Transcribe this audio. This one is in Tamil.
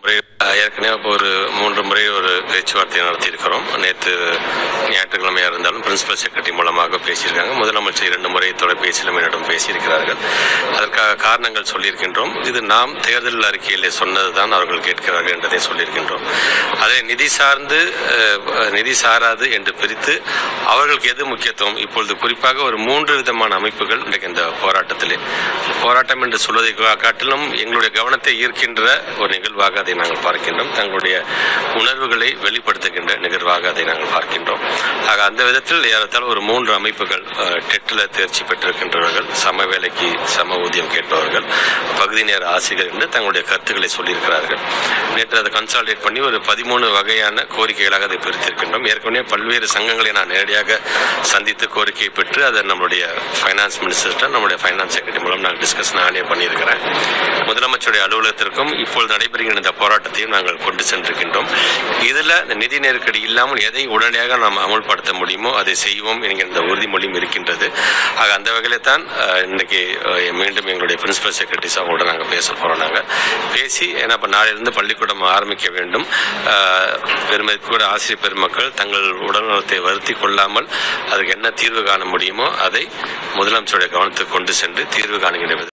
முறை ஏற்கனவே இப்போ ஒரு மூன்று முறை ஒரு பேச்சுவார்த்தை நடத்தியிருக்கிறோம் நேற்று ஞாயிற்றுக்கிழமையாக இருந்தாலும் பிரின்சிபல் செக்ரட்டரி மூலமாக பேசியிருக்காங்க முதலமைச்சர் இரண்டு முறை தொலைபேசியிலும் என்னிடம் பேசியிருக்கிறார்கள் அதற்காக காரணங்கள் சொல்லியிருக்கின்றோம் இது நாம் தேர்தல் அறிக்கையிலே சொன்னதுதான் அவர்கள் கேட்கிறார்கள் என்றதை சொல்லியிருக்கின்றோம் அதை நிதி சார்ந்து அஹ், நிதி சாராது என்று பிரித்து அவர்களுக்கு எது முக்கியத்துவம் இப்பொழுது குறிப்பாக ஒரு மூன்று விதமான அமைப்புகள் இன்றைக்கு இந்த போராட்டத்திலே போராட்டம் என்று சொல்வதை கா- காட்டிலும் எங்களுடைய கவனத்தை ஈர்க்கின்ற ஒரு நிகழ்வாக அதை நாங்கள் பார்க்கின்றோம் தங்களுடைய உணர்வுகளை வெளிப்படுத்துகின்ற நிகழ்வாக அதை நாங்கள் பார்க்கின்றோம் ஆக அந்த விதத்தில் ஏறத்தாழ ஒரு மூன்று அமைப்புகள் டெட்டில் தேர்ச்சி பெற்றிருக்கின்றவர்கள் சம வேலைக்கு சம ஊதியம் கேட்பவர்கள் பகுதி நேர ஆசிரியர் என்று தங்களுடைய கருத்துக்களை சொல்லியிருக்கிறார்கள் நேற்று அதை கன்சால்டேட் பண்ணி ஒரு பதிமூணு வகையான கோரிக்கைகளாக அதை பிரித்திருக்கின்றோம் ஏற்கனவே பல்வேறு சங்கங்களை நான் நேரடியாக சந்தித்து கோரிக்கையை பெற்று அதை நம்மளுடைய ஃபைனான்ஸ் மினிஸ்டர் நம்முடைய ஃபைனான்ஸ் செக்ரட்டரி மூலம் நான் டிஸ்கஸ் நானே பண்ணியிருக்கிறேன் முதலமைச்சருடைய அலுவலகத்திற்கும் இப்பொழுது நடைபெறுகின்ற இந்த போராட்டத்தையும் நாங்கள் கொண்டு சென்றிருக்கின்றோம் இதில் இந்த நிதி நெருக்கடி இல்லாமல் எதை உடனடியாக நாம் அமல்படுத்த முடியுமோ அதை செய்வோம் என்கிற இந்த உறுதிமொழியும் இருக்கின்றது ஆக அந்த வகையில தான் அஹ், இன்னைக்கு அஹ், மீண்டும் எங்களுடைய பிரின்சிபல் செக்ரட்டரிஸ் அவங்களோட நாங்கள் பேச போகிறோம் நாங்கள் பேசி ஏன்னா இப்போ நாளையிலிருந்து பள்ளிக்கூடம் ஆரம்பிக்க வேண்டும் அஹ், பெருமதிக்கூட ஆசிரியர் பெருமக்கள் தங்கள் உடல்நலத்தை வருத்தி கொள்ளாமல் அதுக்கு என்ன தீர்வு காண முடியுமோ அதை முதலமைச்சருடைய கவனத்துக்கு கொண்டு சென்று தீர்வு காணுகின்ற விதத்தில்